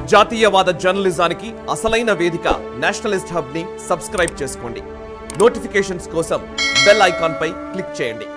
జాతీయవాద జర్నలిజానికి అసలైన వేదిక నేషనలిస్ట్ హబ్ ని సబ్స్క్రైబ్ చేసుకోండి నోటిఫికేషన్స్ కోసం బెల్ ఐకాన్ పై క్లిక్ చేయండి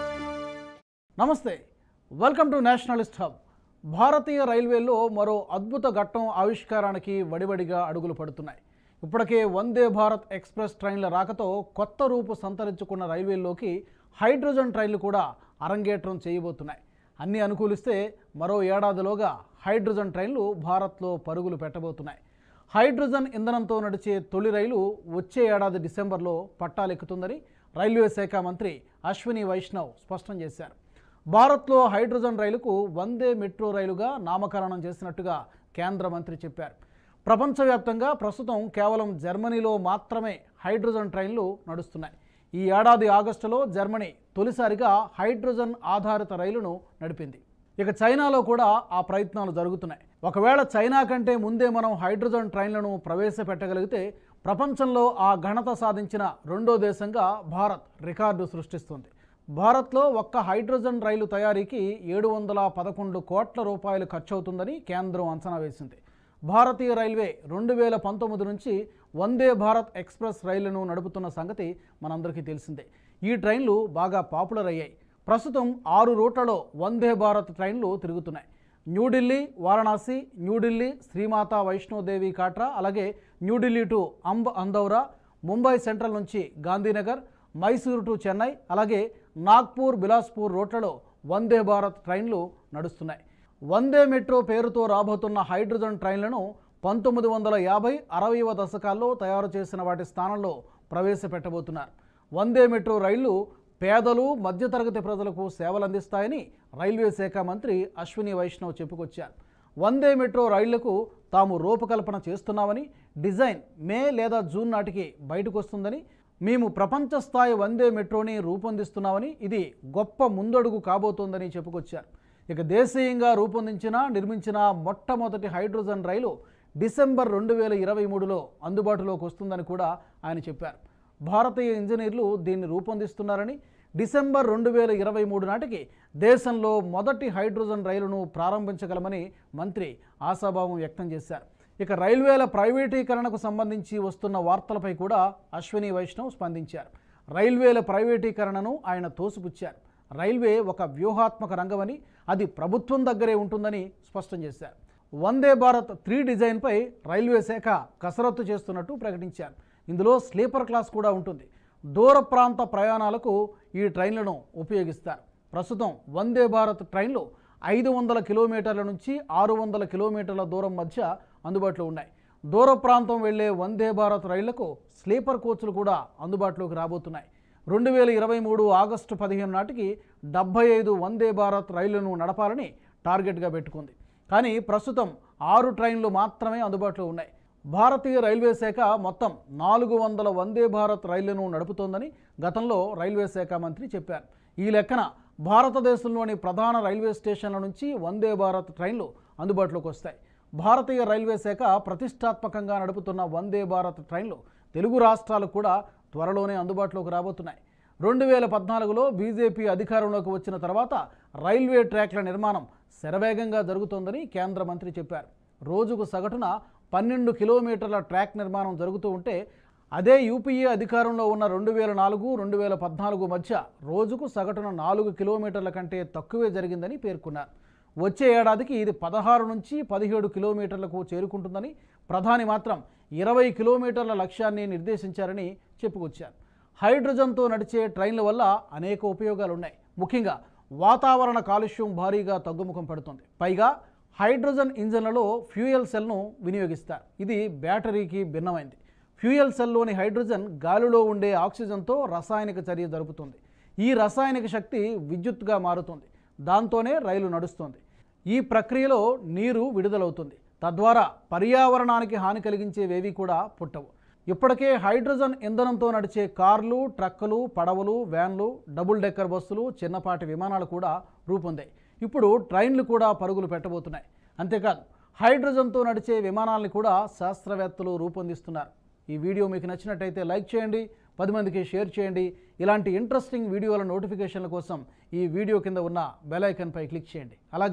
నమస్తే వెల్కమ్ టు నేషనలిస్ట్ హబ్ భారతీయ రైల్వేలో మరో అద్భుత ఘట్టం ఆవిష్కారానికి వడివడిగా అడుగులు పడుతున్నాయి ఇప్పటికే వందే భారత్ ఎక్స్ప్రెస్ ట్రైన్ల రాకతో కొత్త రూపు సంతరించుకున్న రైల్వేల్లోకి హైడ్రోజన్ ట్రైన్లు కూడా అరంగేట్రం చేయబోతున్నాయి అన్నీ అనుకూలిస్తే మరో ఏడాదిలోగా హైడ్రోజన్ ట్రైన్లు భారత్లో పరుగులు పెట్టబోతున్నాయి హైడ్రోజన్ ఇంధనంతో నడిచే తొలి రైలు వచ్చే ఏడాది డిసెంబర్లో పట్టాలెక్కుతుందని రైల్వే శాఖ మంత్రి అశ్విని వైష్ణవ్ స్పష్టం చేశారు భారత్లో హైడ్రోజన్ రైలుకు వందే మెట్రో రైలుగా నామకరణం చేసినట్టుగా కేంద్ర మంత్రి చెప్పారు ప్రపంచవ్యాప్తంగా ప్రస్తుతం కేవలం జర్మనీలో మాత్రమే హైడ్రోజన్ ట్రైన్లు నడుస్తున్నాయి ఈ ఏడాది ఆగస్టులో జర్మనీ తొలిసారిగా హైడ్రోజన్ ఆధారిత రైలును నడిపింది ఇక చైనాలో కూడా ఆ ప్రయత్నాలు జరుగుతున్నాయి ఒకవేళ చైనా కంటే ముందే మనం హైడ్రోజన్ ట్రైన్లను ప్రవేశపెట్టగలిగితే ప్రపంచంలో ఆ ఘనత సాధించిన రెండో దేశంగా భారత్ రికార్డు సృష్టిస్తుంది భారత్లో ఒక్క హైడ్రోజన్ రైలు తయారీకి ఏడు వందల పదకొండు కోట్ల రూపాయలు ఖర్చవుతుందని కేంద్రం అంచనా వేసింది భారతీయ రైల్వే రెండు వేల పంతొమ్మిది నుంచి వందే భారత్ ఎక్స్ప్రెస్ రైళ్లను నడుపుతున్న సంగతి మనందరికీ తెలిసిందే ఈ ట్రైన్లు బాగా పాపులర్ అయ్యాయి ప్రస్తుతం ఆరు రూట్లలో వందే భారత్ ట్రైన్లు తిరుగుతున్నాయి న్యూఢిల్లీ వారణాసి న్యూఢిల్లీ శ్రీమాత వైష్ణోదేవి కాట్రా అలాగే న్యూఢిల్లీ టు అంబ్ అందౌరా ముంబై సెంట్రల్ నుంచి గాంధీనగర్ మైసూరు టు చెన్నై అలాగే నాగ్పూర్ బిలాస్పూర్ రోడ్లలో వందే భారత్ ట్రైన్లు నడుస్తున్నాయి వందే మెట్రో పేరుతో రాబోతున్న హైడ్రోజన్ ట్రైన్లను పంతొమ్మిది వందల యాభై అరవైవ దశకాల్లో తయారు చేసిన వాటి స్థానంలో ప్రవేశపెట్టబోతున్నారు వందే మెట్రో రైళ్లు పేదలు మధ్యతరగతి ప్రజలకు సేవలందిస్తాయని రైల్వే శాఖ మంత్రి అశ్విని వైష్ణవ్ చెప్పుకొచ్చారు వందే మెట్రో రైళ్లకు తాము రూపకల్పన చేస్తున్నామని డిజైన్ మే లేదా జూన్ నాటికి బయటకు వస్తుందని మేము ప్రపంచ స్థాయి వందే మెట్రోని రూపొందిస్తున్నామని ఇది గొప్ప ముందడుగు కాబోతోందని చెప్పుకొచ్చారు ఇక దేశీయంగా రూపొందించిన నిర్మించిన మొట్టమొదటి హైడ్రోజన్ రైలు డిసెంబర్ రెండు వేల ఇరవై మూడులో అందుబాటులోకి వస్తుందని కూడా ఆయన చెప్పారు భారతీయ ఇంజనీర్లు దీన్ని రూపొందిస్తున్నారని డిసెంబర్ రెండు వేల ఇరవై మూడు నాటికి దేశంలో మొదటి హైడ్రోజన్ రైలును ప్రారంభించగలమని మంత్రి ఆశాభావం వ్యక్తం చేశారు ఇక రైల్వేల ప్రైవేటీకరణకు సంబంధించి వస్తున్న వార్తలపై కూడా అశ్విని వైష్ణవ్ స్పందించారు రైల్వేల ప్రైవేటీకరణను ఆయన తోసిపుచ్చారు రైల్వే ఒక వ్యూహాత్మక రంగమని అది ప్రభుత్వం దగ్గరే ఉంటుందని స్పష్టం చేశారు వందే భారత్ త్రీ డిజైన్పై రైల్వే శాఖ కసరత్తు చేస్తున్నట్టు ప్రకటించారు ఇందులో స్లీపర్ క్లాస్ కూడా ఉంటుంది దూర ప్రాంత ప్రయాణాలకు ఈ ట్రైన్లను ఉపయోగిస్తారు ప్రస్తుతం వందే భారత్ ట్రైన్లు ఐదు వందల కిలోమీటర్ల నుంచి ఆరు వందల కిలోమీటర్ల దూరం మధ్య అందుబాటులో ఉన్నాయి దూర ప్రాంతం వెళ్లే వందే భారత్ రైళ్లకు స్లీపర్ కోచ్లు కూడా అందుబాటులోకి రాబోతున్నాయి రెండు వేల ఇరవై మూడు ఆగస్టు పదిహేను నాటికి డెబ్బై ఐదు వందే భారత్ రైళ్లను నడపాలని టార్గెట్గా పెట్టుకుంది కానీ ప్రస్తుతం ఆరు ట్రైన్లు మాత్రమే అందుబాటులో ఉన్నాయి భారతీయ రైల్వే శాఖ మొత్తం నాలుగు వందల వందే భారత్ రైళ్లను నడుపుతోందని గతంలో రైల్వే శాఖ మంత్రి చెప్పారు ఈ లెక్కన భారతదేశంలోని ప్రధాన రైల్వే స్టేషన్ల నుంచి వందే భారత్ ట్రైన్లు అందుబాటులోకి వస్తాయి భారతీయ రైల్వే శాఖ ప్రతిష్టాత్మకంగా నడుపుతున్న వందే భారత్ ట్రైన్లు తెలుగు రాష్ట్రాలకు కూడా త్వరలోనే అందుబాటులోకి రాబోతున్నాయి రెండు వేల పద్నాలుగులో బీజేపీ అధికారంలోకి వచ్చిన తర్వాత రైల్వే ట్రాక్ల నిర్మాణం శరవేగంగా జరుగుతోందని కేంద్ర మంత్రి చెప్పారు రోజుకు సగటున పన్నెండు కిలోమీటర్ల ట్రాక్ నిర్మాణం జరుగుతూ ఉంటే అదే యూపీఏ అధికారంలో ఉన్న రెండు వేల నాలుగు రెండు వేల పద్నాలుగు మధ్య రోజుకు సగటున నాలుగు కిలోమీటర్ల కంటే తక్కువే జరిగిందని పేర్కొన్నారు వచ్చే ఏడాదికి ఇది పదహారు నుంచి పదిహేడు కిలోమీటర్లకు చేరుకుంటుందని ప్రధాని మాత్రం ఇరవై కిలోమీటర్ల లక్ష్యాన్ని నిర్దేశించారని చెప్పుకొచ్చారు హైడ్రోజన్తో నడిచే ట్రైన్ల వల్ల అనేక ఉపయోగాలు ఉన్నాయి ముఖ్యంగా వాతావరణ కాలుష్యం భారీగా తగ్గుముఖం పడుతుంది పైగా హైడ్రోజన్ ఇంజన్లలో ఫ్యూయల్ సెల్ను వినియోగిస్తారు ఇది బ్యాటరీకి భిన్నమైంది ఫ్యూయల్ సెల్లోని హైడ్రోజన్ గాలిలో ఉండే ఆక్సిజన్తో రసాయనిక చర్య జరుపుతుంది ఈ రసాయనిక శక్తి విద్యుత్తుగా మారుతుంది దాంతోనే రైలు నడుస్తుంది ఈ ప్రక్రియలో నీరు విడుదలవుతుంది తద్వారా పర్యావరణానికి హాని కలిగించేవేవి కూడా పుట్టవు ఇప్పటికే హైడ్రోజన్ ఇంధనంతో నడిచే కార్లు ట్రక్కులు పడవలు వ్యాన్లు డబుల్ డెక్కర్ బస్సులు చిన్నపాటి విమానాలు కూడా రూపొందాయి ఇప్పుడు ట్రైన్లు కూడా పరుగులు పెట్టబోతున్నాయి అంతేకాదు హైడ్రోజన్తో నడిచే విమానాలను కూడా శాస్త్రవేత్తలు రూపొందిస్తున్నారు ఈ వీడియో మీకు నచ్చినట్టయితే లైక్ చేయండి పది మందికి షేర్ చేయండి ఇలాంటి ఇంట్రెస్టింగ్ వీడియోల నోటిఫికేషన్ల కోసం ఈ వీడియో కింద ఉన్న బెల్ ఐకాన్పై క్లిక్ చేయండి అలాగే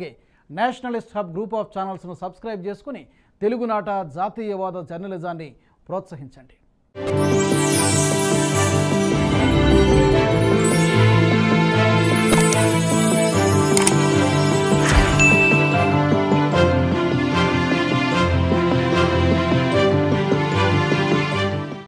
నేషనలిస్ట్ హబ్ గ్రూప్ ఆఫ్ ఛానల్స్ను సబ్స్క్రైబ్ చేసుకుని తెలుగునాట జాతీయవాద జర్నలిజాన్ని ప్రోత్సహించండి